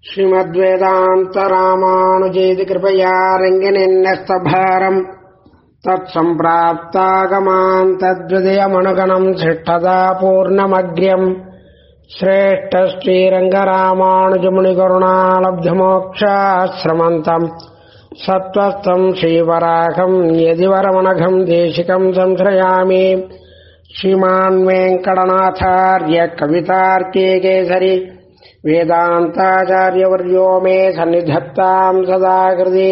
श्रीमद्वेदान्तरामानुजेति कृपया रङ्गिनिन्यस्तभारम् तत्सम्प्राप्तागमान् तद्विदयमनुगणम् शिष्ठदा पूर्णमग्र्यम् श्रेष्ठश्रीरङ्गरामानुजमुनिकरुणालब्धमोक्षाश्रमन्तम् सत्त्वस्तम् श्रीवराघम् यदि वरमनघम् देशिकम् संश्रयामि श्रीमान् वेङ्कटनाथार्य कवितार्के केसरि वेदान्ताचार्यवर्यो मे सन्निधत्ताम् सदा कृति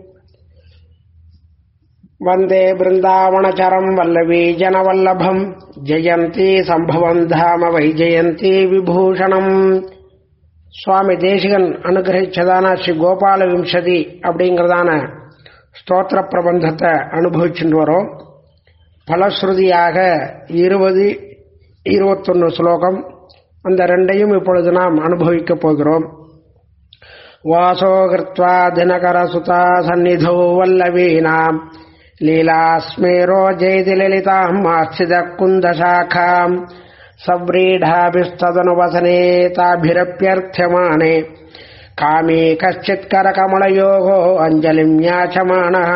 वन्दे बृन्दावनचरम् वल्लवी जनवल्लभम् जयन्ती सम्भवम् धाम वै ஜெயந்தி விபூஷணம் சுவாமி தேசிகன் அனுகிரகிச்சதான ஸ்ரீ கோபால விம்சதி அப்படிங்கிறதான ஸ்தோத்திர பிரபந்தத்தை அனுபவிச்சுட்டு வரோம் பலஸ்ருதியாக இருபது இருபத்தொன்னு ஸ்லோகம் அந்த ரெண்டையும் இப்பொழுது நாம் அனுபவிக்கப் போகிறோம் வாசோ கிருத்வா தினகர சுதா சந்நிதோ வல்லவீனாம் லீலாஸ்மேரோ ஜெயதி லலிதாம் ஆஸ்தித குந்தசாखाम् सव्रीढाभिस्तदनुवसने ताभिरप्यर्थ्यमाने कामी कश्चित् करकमलयोगो அஞ்சலிம் ஞாச்சமானः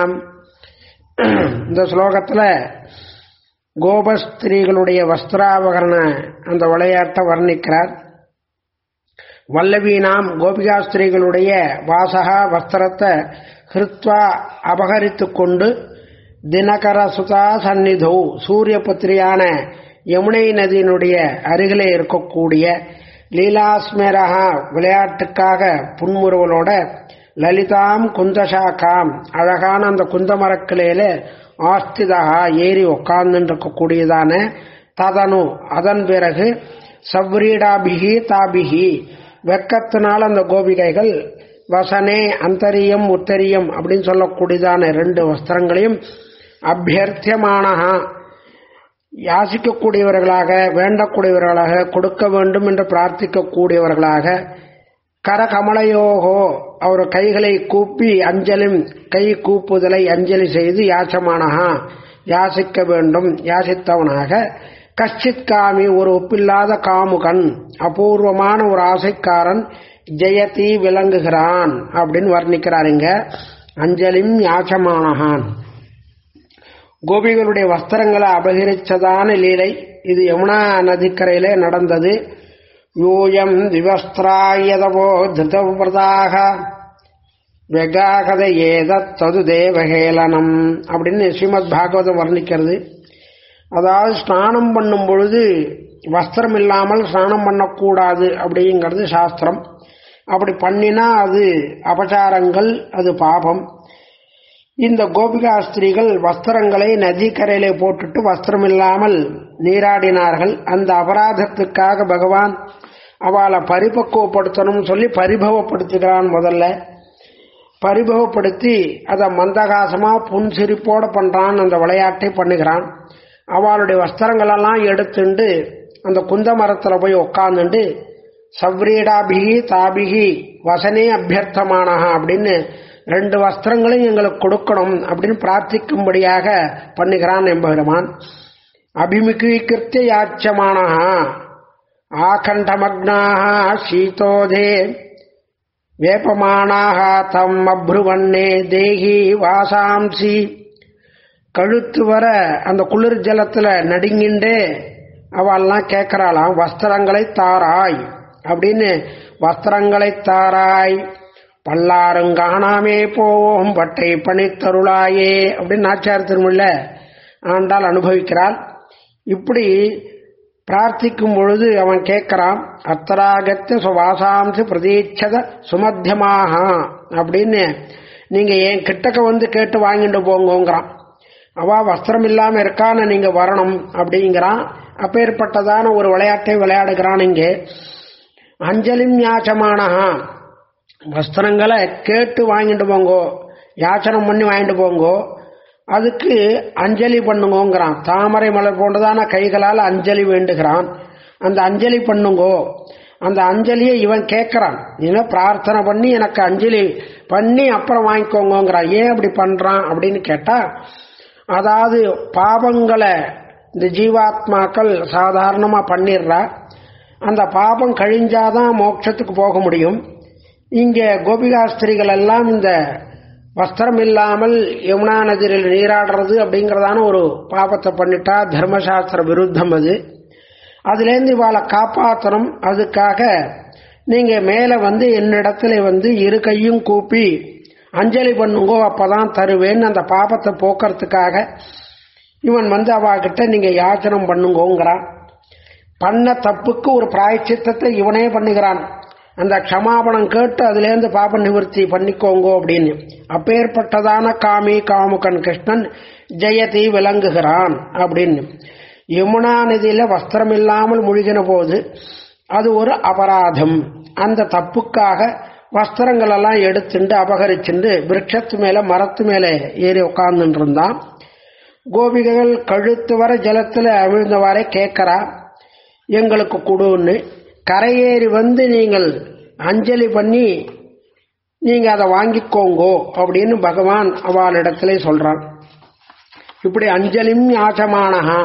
இந்த ஸ்லோகத்துல கோபஸ்திரீகளுடைய வஸ்திராபகரண அந்த விளையாட்டை வர்ணிக்கிறார் வல்லவீனாம் கோபிகா ஸ்திரீகளுடைய வாசகா வஸ்திரத்தை ஹிருத்வா அபகரித்து கொண்டு தினகர சுதா சந்நிதோ சூரிய புத்திரியான யமுனை நதியினுடைய அருகிலே இருக்கக்கூடிய லீலாஸ்மரகா விளையாட்டுக்காக புன்முறுவலோட லலிதாம் குந்தசாக்காம் அழகான அந்த குந்தமரக்கிளையில ஆஸ்திதா ஏறி உட்கார்ந்து இருக்கக்கூடியதான ததனு அதன் பிறகு சவ்ரீடாபிகி தாபிகி வெக்கத்தினால் அந்த கோபிகைகள் வசனே அந்தரியம் உத்தரியம் அப்படின்னு சொல்லக்கூடியதான ரெண்டு வஸ்திரங்களையும் அபியர்த்தியமானஹா யாசிக்கக்கூடியவர்களாக வேண்டக்கூடியவர்களாக கொடுக்க வேண்டும் என்று பிரார்த்திக்கக்கூடியவர்களாக கரகமலயோகோ அவர் கைகளை கூப்பி அஞ்சலும் கை கூப்புதலை அஞ்சலி செய்து யாச்சமானஹா யாசிக்க வேண்டும் யாசித்தவனாக கஷ்டித் காமி ஒரு ஒப்பில்லாத காமுகன் அபூர்வமான ஒரு ஆசைக்காரன் ஜெயதி விளங்குகிறான் அப்படின்னு வர்ணிக்கிறாருங்க அஞ்சலிம் யாச்சமானஹான் கோபிகளுடைய வஸ்திரங்களை அபகரிச்சதான லீலை இது யமுனா நதிக்கரையிலே நடந்தது யூயம் திவஸ்திராயதவோ திருதவிரதாக வெகாகத ஏதத் தது தேவகேலனம் அப்படின்னு ஸ்ரீமத் பாகவதம் வர்ணிக்கிறது அதாவது ஸ்நானம் பண்ணும் பொழுது வஸ்திரம் இல்லாமல் ஸ்நானம் பண்ணக்கூடாது அப்படிங்கிறது சாஸ்திரம் அப்படி பண்ணினா அது அபச்சாரங்கள் அது பாபம் இந்த கோபிகா ஸ்திரீகள் வஸ்திரங்களை நதிக்கரையிலே போட்டுட்டு வஸ்திரம் இல்லாமல் நீராடினார்கள் அந்த அபராதத்துக்காக பகவான் அவளை பரிபக்குவப்படுத்தணும் சொல்லி பரிபவப்படுத்துகிறான் முதல்ல பரிபவப்படுத்தி அதை மந்தகாசமா புன்சிரிப்போட பண்றான் அந்த விளையாட்டை பண்ணுகிறான் அவளுடைய வஸ்திரங்களெல்லாம் எடுத்துண்டு அந்த குந்த மரத்துல போய் உட்காந்துண்டு சவ்ரீடாபிகி தாபிகி வசனே அபியர்த்தமானஹா அப்படின்னு ரெண்டு வஸ்திரங்களையும் எங்களுக்கு கொடுக்கணும் அப்படின்னு பிரார்த்திக்கும்படியாக பண்ணுகிறான் எம்பெருமான் அபிமுகீகிருத்திய யாச்சமானஹா ஆகண்டமக்னாக சீதோதே வேப்பமானாக தம் அப்ருவன்னே தேகி வாசாம்சி கழுத்து வர அந்த குளிர் ஜலத்துல நடுங்கிண்டே அவள்லாம் கேட்கிறாளாம் வஸ்திரங்களை தாராய் அப்படின்னு வஸ்திரங்களை தாராய் பல்லாரும் காணாமே போவோம் பட்டை பணித்தருளாயே அப்படின்னு நாச்சார் திருமுள்ள ஆண்டால் அனுபவிக்கிறாள் இப்படி பிரார்த்திக்கும் பொழுது அவன் கேட்கிறான் அத்தராகத்த சுவாசாம்சு பிரதீட்சத சுமத்தியமாக அப்படின்னு நீங்க என் கிட்டக்க வந்து கேட்டு வாங்கிட்டு போங்கோங்கிறான் அவ வஸ்திரம் இல்லாம இருக்கான்னு நீங்க வரணும் அப்படிங்கிறான் அப்பேற்பட்டதான ஒரு விளையாட்டை விளையாடுகிறான் இங்கே அஞ்சலிம் யாச்சமானஹா வஸ்திரங்களை கேட்டு வாங்கிட்டு போங்கோ யாச்சனம் பண்ணி வாங்கிட்டு போங்கோ அதுக்கு அஞ்சலி பண்ணுங்கோங்கிறான் தாமரை மலர் போன்றதான கைகளால் அஞ்சலி வேண்டுகிறான் அந்த அஞ்சலி பண்ணுங்கோ அந்த அஞ்சலியை இவன் கேட்கறான் நீங்க பிரார்த்தனை பண்ணி எனக்கு அஞ்சலி பண்ணி அப்புறம் வாங்கிக்கோங்கிறான் ஏன் அப்படி பண்றான் அப்படின்னு கேட்டா அதாவது பாவங்களை இந்த ஜீவாத்மாக்கள் சாதாரணமா பண்ணிடுறா அந்த பாபம் கழிஞ்சாதான் மோட்சத்துக்கு போக முடியும் இங்க கோபிகாஸ்திரிகள் எல்லாம் இந்த வஸ்திரம் இல்லாமல் யமுனா நதியில் நீராடுறது அப்படிங்கறதான ஒரு பாபத்தை பண்ணிட்டா தர்மசாஸ்திர விருத்தம் அது அதுலேருந்து இவாளை காப்பாற்றணும் அதுக்காக நீங்க மேல வந்து என்னிடத்துல வந்து இரு கையும் கூப்பி அஞ்சலி பண்ணுங்கோ அப்பதான் தருவேன்னு அந்த பாபத்தை போக்குறதுக்காக இவன் வந்து அவகிட்ட நீங்க யாச்சனம் பண்ணுங்கோங்கிறான் பண்ண தப்புக்கு ஒரு பிராயச்சித்தத்தை இவனே பண்ணுகிறான் அந்த க்ஷமாபணம் கேட்டு அதுலேருந்து பாப நிவர்த்தி பண்ணிக்கோங்கோ அப்படின்னு அப்பேற்பட்டதான காமி காமுகன் கிருஷ்ணன் ஜெயதி விளங்குகிறான் அப்படின்னு யமுனா நதியில வஸ்திரம் இல்லாமல் முழுகின போது அது ஒரு அபராதம் அந்த தப்புக்காக வஸ்திரங்கள் எல்லாம் எடுத்துண்டு அபகரிச்சுண்டு விரட்சத்து மேல மரத்து மேல ஏறி உட்கார்ந்துட்டு இருந்தான் கோபிகைகள் கழுத்து வர ஜலத்துல அமிழ்ந்தவாறே கேட்கறா எங்களுக்கு கொடுன்னு கரையேறி வந்து நீங்கள் அஞ்சலி பண்ணி நீங்க அதை வாங்கிக்கோங்கோ அப்படின்னு பகவான் அவளிடத்துல சொல்றான் இப்படி அஞ்சலிம் யாச்சமானஹா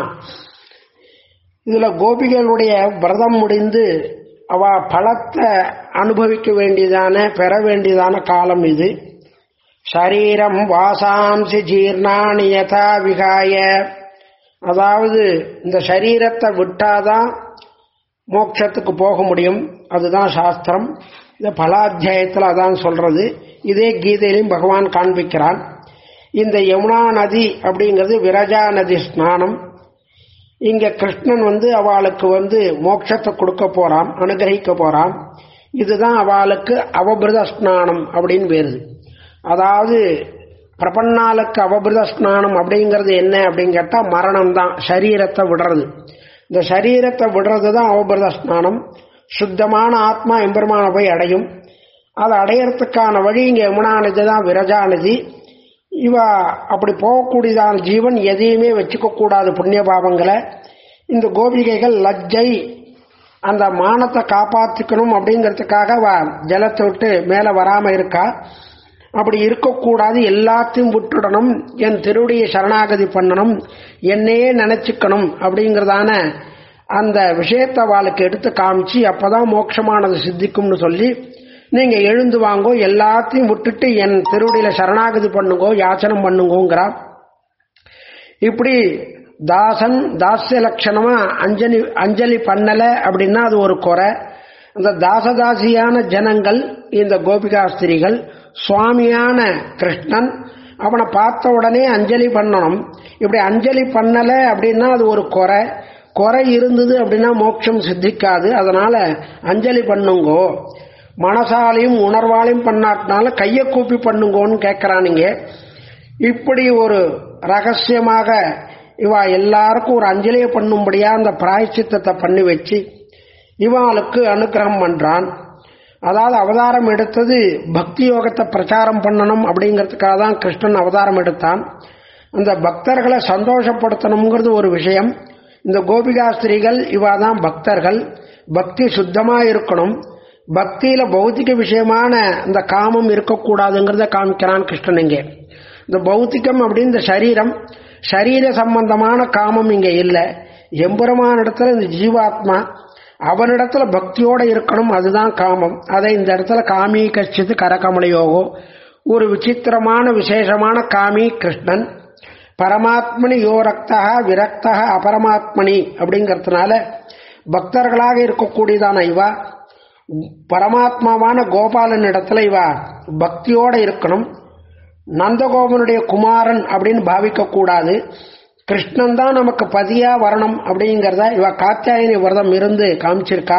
இதுல கோபிகளுடைய விரதம் முடிந்து அவ பலத்தை அனுபவிக்க வேண்டியதான பெற வேண்டியதான காலம் இது சரீரம் வாசாம்சி ஜீர்ணானி யதா விகாய அதாவது இந்த சரீரத்தை விட்டாதான் மோட்சத்துக்கு போக முடியும் அதுதான் சாஸ்திரம் இந்த பலாத்தியாயத்தில் அதான் சொல்றது இதே கீதையிலும் பகவான் காண்பிக்கிறான் இந்த யமுனா நதி அப்படிங்கிறது விரஜா நதி ஸ்நானம் இங்க கிருஷ்ணன் வந்து அவளுக்கு வந்து மோட்சத்தை கொடுக்க போறான் அனுகிரகிக்க போறான் இதுதான் அவளுக்கு அவபிரத ஸ்நானம் அப்படின்னு பேருது அதாவது பிரபன்னாளுக்கு அவபிரத ஸ்நானம் அப்படிங்கிறது என்ன அப்படின்னு கேட்டா மரணம் தான் சரீரத்தை விடுறது இந்த சரீரத்தை விடுறது தான் அவபிரத ஸ்நானம் சுத்தமான ஆத்மா எம்பெருமான போய் அடையும் அதை அடையறதுக்கான வழி இங்க யமுனா நதி தான் விரஜா நதி இவ அப்படி போகக்கூடியதான ஜீவன் எதையுமே வச்சுக்க கூடாது புண்ணிய பாவங்களை இந்த கோபிகைகள் லஜ்ஜை அந்த மானத்தை காப்பாத்திக்கணும் அப்படிங்கிறதுக்காக அவ ஜலத்தை விட்டு மேல வராம இருக்கா அப்படி இருக்கக்கூடாது எல்லாத்தையும் விட்டுடணும் என் திருவுடைய சரணாகதி பண்ணணும் என்னையே நினைச்சுக்கணும் அப்படிங்கறதான அந்த விஷயத்தை அவளுக்கு எடுத்து காமிச்சு அப்பதான் மோட்சமானது சித்திக்கும்னு சொல்லி நீங்க எழுந்து வாங்கோ எல்லாத்தையும் விட்டுட்டு என் திருவடியில சரணாகதி பண்ணுங்கோ யாச்சனம் பண்ணுங்கோங்கிறா இப்படி தாசன் தாசிய லட்சணமா அஞ்சலி அஞ்சலி பண்ணல அப்படின்னா அது ஒரு குறை அந்த தாசதாசியான ஜனங்கள் இந்த கோபிகாஸ்திரிகள் சுவாமியான கிருஷ்ணன் அவனை பார்த்த உடனே அஞ்சலி பண்ணணும் இப்படி அஞ்சலி பண்ணல அப்படின்னா அது ஒரு குறை குறை இருந்தது அப்படின்னா மோட்சம் சித்திக்காது அதனால அஞ்சலி பண்ணுங்கோ மனசாலையும் உணர்வாலையும் பண்ணாட்டினால கையை கூப்பி பண்ணுங்கோன்னு கேட்கிறானுங்க இப்படி ஒரு ரகசியமாக இவா எல்லாருக்கும் ஒரு அஞ்சலியை பண்ணும்படியா அந்த பிராயச்சித்தத்தை பண்ணி வச்சு இவாளுக்கு அனுகிரகம் பண்றான் அதாவது அவதாரம் எடுத்தது பக்தி யோகத்தை பிரச்சாரம் பண்ணணும் அப்படிங்கிறதுக்காக தான் கிருஷ்ணன் அவதாரம் எடுத்தான் அந்த பக்தர்களை சந்தோஷப்படுத்தணுங்கிறது ஒரு விஷயம் இந்த கோபிகாஸ்திரிகள் இவா தான் பக்தர்கள் பக்தி சுத்தமா இருக்கணும் பக்தியில பௌத்திக விஷயமான இந்த காமம் இருக்கக்கூடாதுங்கிறத காமிக்கிறான் கிருஷ்ணன் இங்கே இந்த பௌத்திகம் அப்படின்னு இந்த சரீரம் சரீர சம்பந்தமான காமம் இங்க இல்லை எம்பெருமான இடத்துல இந்த ஜீவாத்மா அவனிடத்துல பக்தியோட இருக்கணும் அதுதான் காமம் அதை இந்த இடத்துல காமி கட்சித்து கரகமலையோகோ ஒரு விசித்திரமான விசேஷமான காமி கிருஷ்ணன் பரமாத்மனி யோ ரக்தா விரக்தா அபரமாத்மனி அப்படிங்கறதுனால பக்தர்களாக இருக்கக்கூடியதான இவா பரமாத்மாவான கோபாலன் இடத்துல இவா பக்தியோட இருக்கணும் நந்தகோபனுடைய குமாரன் அப்படின்னு பாவிக்க கூடாது கிருஷ்ணன் தான் நமக்கு பதியா வரணும் அப்படிங்கிறத இவ காத்தியாயனி விரதம் இருந்து காமிச்சிருக்கா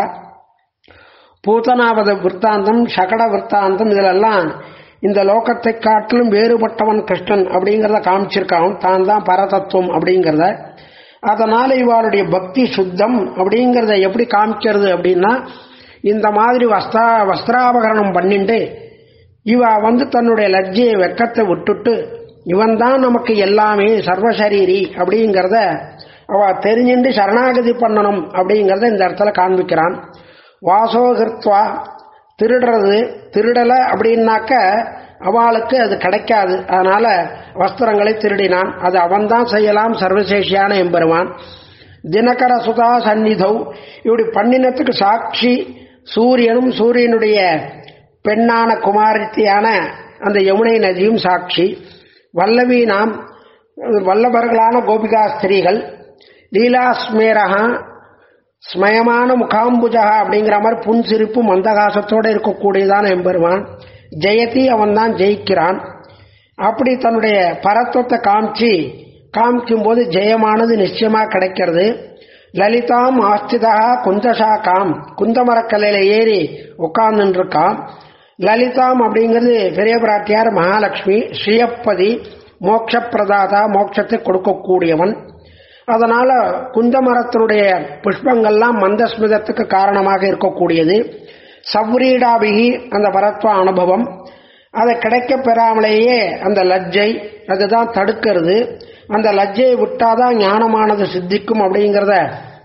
பூதனாவத விற்த்தாந்தம் சகட விற்த்தாந்தம் இதிலெல்லாம் இந்த லோகத்தை காட்டிலும் வேறுபட்டவன் கிருஷ்ணன் அப்படிங்கிறத காமிச்சிருக்கான் தான் தான் பரதத்துவம் அப்படிங்கிறத அதனால இவாளுடைய பக்தி சுத்தம் அப்படிங்கிறத எப்படி காமிக்கிறது அப்படின்னா இந்த மாதிரி வஸ்தா வஸ்திராபகரணம் பண்ணிட்டு இவ வந்து தன்னுடைய லஜ்ஜையை வெக்கத்தை விட்டுட்டு இவன் தான் நமக்கு எல்லாமே சர்வசரீரி அப்படிங்கிறத அவ தெரிஞ்சுட்டு சரணாகதி பண்ணணும் அப்படிங்கிறத இந்த இடத்துல காண்பிக்கிறான் வாசோகிருத்வா திருடுறது திருடலை அப்படின்னாக்க அவளுக்கு அது கிடைக்காது அதனால வஸ்திரங்களை திருடினான் அது அவன்தான் செய்யலாம் சர்வசேஷியான எம்பெருமான் தினகர சுதா சந்நிதௌ இப்படி பண்ணினத்துக்கு சாட்சி சூரியனும் சூரியனுடைய பெண்ணான குமாரத்தியான அந்த யமுனை நதியும் சாட்சி வல்லவி நாம் வல்லவர்களான கோபிகா ஸ்திரீகள் லீலாஸ்மேரகா ஸ்மயமான முகாம்புஜா அப்படிங்கிற மாதிரி புன்சிரிப்பு மந்தகாசத்தோட இருக்கக்கூடியதான எம்பெருமான் ஜெயதி அவன் தான் ஜெயிக்கிறான் அப்படி தன்னுடைய பரத்துவத்தை காமிச்சு காமிக்கும் போது ஜெயமானது நிச்சயமா கிடைக்கிறது லலிதாம் ஆஸ்திதா குந்தசாக்காம் குந்தமரக்கலையில ஏறி உட்கார்ந்து இருக்கான் லலிதாம் அப்படிங்கிறது பெரிய பிராட்டியார் மகாலட்சுமி ஸ்ரீயப்பதி மோட்ச பிரதாதா மோட்சத்தை கொடுக்கக்கூடியவன் அதனால குந்தமரத்தினுடைய புஷ்பங்கள்லாம் மந்தஸ்மிதத்துக்கு காரணமாக இருக்கக்கூடியது சவ்ரீடாபிகி அந்த பரத்வ அனுபவம் அதை கிடைக்க பெறாமலேயே அந்த லஜ்ஜை அதுதான் தடுக்கிறது அந்த லஜ்ஜையை விட்டாதான் ஞானமானது சித்திக்கும் அப்படிங்கிறத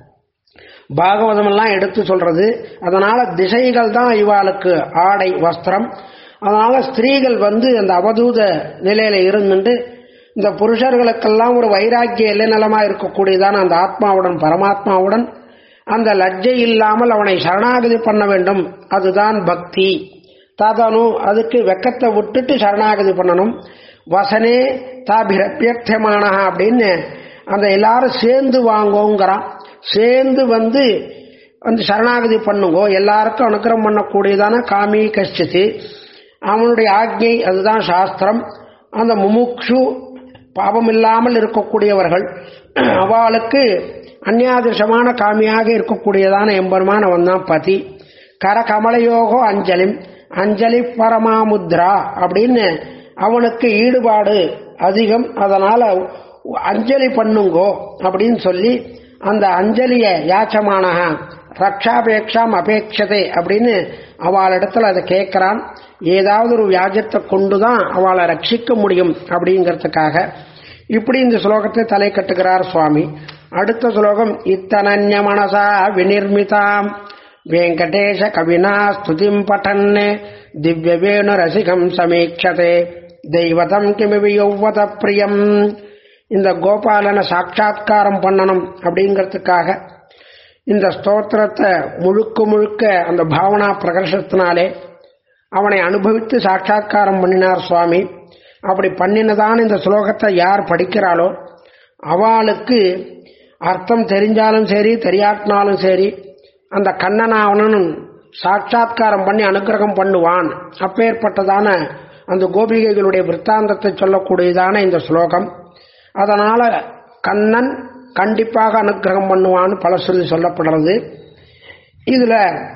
பாகவதம் எல்லாம் எடுத்து சொல்றது அதனால திசைகள் தான் இவாளுக்கு ஆடை வஸ்திரம் அதனால ஸ்திரீகள் வந்து அந்த அவதூத நிலையில இருந்துட்டு இந்த புருஷர்களுக்கெல்லாம் ஒரு வைராக்கிய எல்லைநலமா இருக்கக்கூடியதான அந்த ஆத்மாவுடன் பரமாத்மாவுடன் அந்த லஜ்ஜை இல்லாமல் அவனை சரணாகதி பண்ண வேண்டும் அதுதான் பக்தி ததனு அதுக்கு வெக்கத்தை விட்டுட்டு சரணாகதி பண்ணணும் வசனே தாபிரபியமான அப்படின்னு அந்த எல்லாரும் சேர்ந்து வாங்கோங்கிறான் சேர்ந்து வந்து வந்து சரணாகதி பண்ணுங்கோ எல்லாருக்கும் அனுக்கிரம் பண்ணக்கூடியதான காமி கஷ்டத்து அவனுடைய ஆக்ஞை அதுதான் சாஸ்திரம் அந்த முமுக்ஷு பாவம் இல்லாமல் இருக்கக்கூடியவர்கள் அவளுக்கு அந்நியாதிருஷமான காமியாக இருக்கக்கூடியதான எம்பெருமான் அவன் தான் பதி கரகமலயோகோ அஞ்சலி அஞ்சலி பரமாமுத்ரா அப்படின்னு அவனுக்கு ஈடுபாடு அதிகம் அதனால அஞ்சலி பண்ணுங்கோ அப்படின்னு சொல்லி அந்த அஞ்சலிய யாச்சமான ரக்ஷாபேக்ஷாம் அபேட்சதை அப்படின்னு அவளிடத்துல அதை கேட்கிறான் ஏதாவது ஒரு வியாஜத்தை கொண்டுதான் அவளை ரட்சிக்க முடியும் அப்படிங்கிறதுக்காக இப்படி இந்த ஸ்லோகத்தை தலை கட்டுகிறார் சுவாமி அடுத்த ஸ்லோகம் இத்தனன்ய மனசா விநிர்மிதாம் வெங்கடேஷ கவினா ஸ்துதிம் பட்டன் திவ்ய வேணு ரசிகம் சமீட்சதே தெய்வதம் கிமிவி யௌவத பிரியம் இந்த கோபாலனை சாட்சா்காரம் பண்ணணும் அப்படிங்கிறதுக்காக இந்த ஸ்தோத்திரத்தை முழுக்க முழுக்க அந்த பாவனா பிரகர்ஷத்தினாலே அவனை அனுபவித்து சாட்சா்காரம் பண்ணினார் சுவாமி அப்படி பண்ணினதான இந்த ஸ்லோகத்தை யார் படிக்கிறாளோ அவளுக்கு அர்த்தம் தெரிஞ்சாலும் சரி தெரியாட்டினாலும் சரி அந்த கண்ணனாவனன் சாட்சா்காரம் பண்ணி அனுகிரகம் பண்ணுவான் அப்பேற்பட்டதான அந்த கோபிகைகளுடைய விற்த்தாந்தத்தை சொல்லக்கூடியதான இந்த ஸ்லோகம் அதனால கண்ணன் கண்டிப்பாக அனுகிரகம் பண்ணுவான்னு பல சொல்லி சொல்லப்படுறது இதுல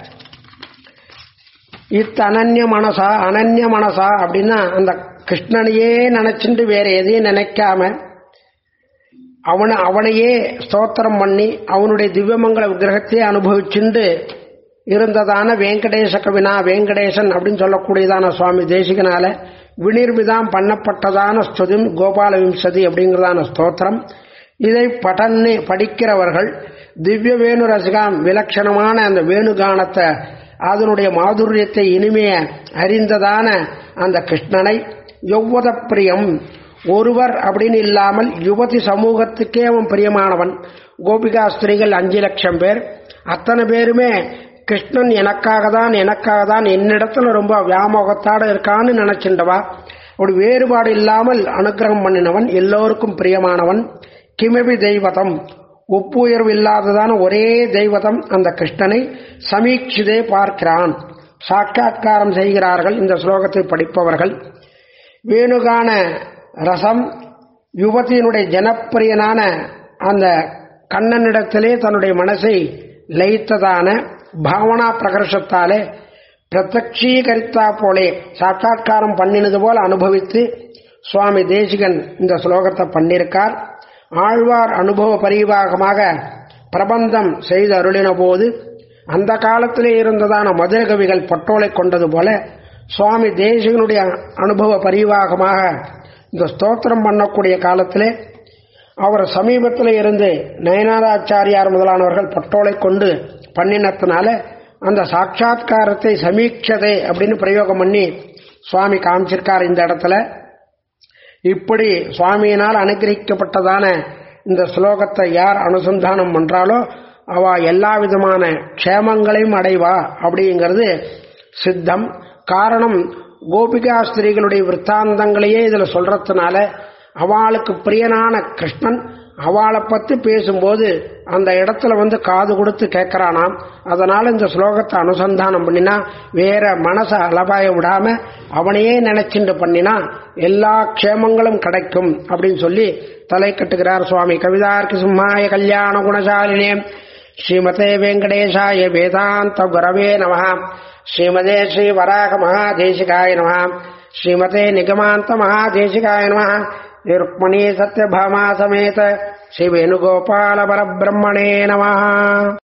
இத்தனன்ய மனசா அனன்ய மனசா அப்படின்னா அந்த கிருஷ்ணனையே நினைச்சுட்டு வேற எதையும் நினைக்காம அவனை அவனையே ஸ்தோத்திரம் பண்ணி அவனுடைய திவ்யமங்கல விக்கிரகத்தையே அனுபவிச்சுண்டு இருந்ததான வெங்கடேச கவினா வெங்கடேசன் அப்படின்னு சொல்லக்கூடியதான சுவாமி தேசிகனால வினிர்மிதாம் பண்ணப்பட்டதான ஸ்துதிம் கோபால விம்சதி அப்படிங்கிறதான ஸ்தோத்திரம் இதை பட்டன்னு படிக்கிறவர்கள் திவ்ய வேணு ரசிகாம் விலட்சணமான அந்த வேணுகானத்தை அதனுடைய மாதுரியத்தை இனிமைய அறிந்ததான அந்த கிருஷ்ணனை யௌவத பிரியம் ஒருவர் அப்படின்னு இல்லாமல் யுவதி சமூகத்துக்கே அவன் பிரியமானவன் கோபிகா ஸ்திரீகள் அஞ்சு லட்சம் பேர் அத்தனை பேருமே கிருஷ்ணன் எனக்காக தான் எனக்காக தான் என்னிடத்துல ரொம்ப வியாமோகத்தோட இருக்கான்னு நினைச்சின்றவா அப்படி வேறுபாடு இல்லாமல் அனுகிரகம் பண்ணினவன் எல்லோருக்கும் பிரியமானவன் கிமபி தெய்வதம் ஒப்புயர்வு இல்லாததான ஒரே தெய்வதம் அந்த கிருஷ்ணனை சமீட்சிதே பார்க்கிறான் சாட்சா்காரம் செய்கிறார்கள் இந்த ஸ்லோகத்தை படிப்பவர்கள் வேணுகான ரசம் யுவதியினுடைய ஜனப்பிரியனான அந்த கண்ணனிடத்திலே தன்னுடைய மனசை லயித்ததான பாவனா பிரகர்ஷத்தாலே பிரத்யக்ஷீகரித்தா போலே சாட்சா்காரம் பண்ணினது போல அனுபவித்து சுவாமி தேசிகன் இந்த ஸ்லோகத்தை பண்ணியிருக்கார் ஆழ்வார் அனுபவ பரிவாகமாக பிரபந்தம் செய்து அருளின போது அந்த காலத்திலே இருந்ததான மதுர கவிகள் பட்டோலை கொண்டது போல சுவாமி தேசிகனுடைய அனுபவ பரிவாகமாக இந்த ஸ்தோத்திரம் பண்ணக்கூடிய காலத்திலே அவர் சமீபத்தில் இருந்து நயனாராச்சாரியார் முதலானவர்கள் பட்டோலை கொண்டு பண்ணினத்தினால அந்த சாட்சா்காரத்தை சமீட்சதை அப்படின்னு பிரயோகம் பண்ணி சுவாமி காமிச்சிருக்கார் இந்த இடத்துல இப்படி சுவாமியினால் அனுகிரகிக்கப்பட்டதான இந்த ஸ்லோகத்தை யார் அனுசந்தானம் பண்றாலோ அவ எல்லா விதமான க்ஷேமங்களையும் அடைவா அப்படிங்கிறது சித்தம் காரணம் கோபிகா ஸ்திரீகளுடைய விற்த்தாந்தங்களையே இதுல சொல்றதுனால அவளுக்கு பிரியனான கிருஷ்ணன் அவளை பத்தி பேசும்போது அந்த இடத்துல வந்து காது கொடுத்து கேட்கறானாம் அதனால இந்த ஸ்லோகத்தை அனுசந்தானம் பண்ணினா வேற மனசை அலபாய விடாம அவனையே நினைச்சுட்டு பண்ணினா எல்லா க்ஷேமங்களும் கிடைக்கும் அப்படின்னு சொல்லி தலை கட்டுகிறார் சுவாமி கவிதார்க்கு சிம்மாய கல்யாண குணசாலினே ஸ்ரீமதே வெங்கடேஷாய வேதாந்த குரவே நம ஸ்ரீமதே ஸ்ரீ வராக மகாதேசிகாய நம ஸ்ரீமதே நிகமாந்த மகாதேசிகாய நம ருக்மணி சத்யபாமா சமேத ஸ்ரீ வேணுகோபால பரபிரம்மணே நம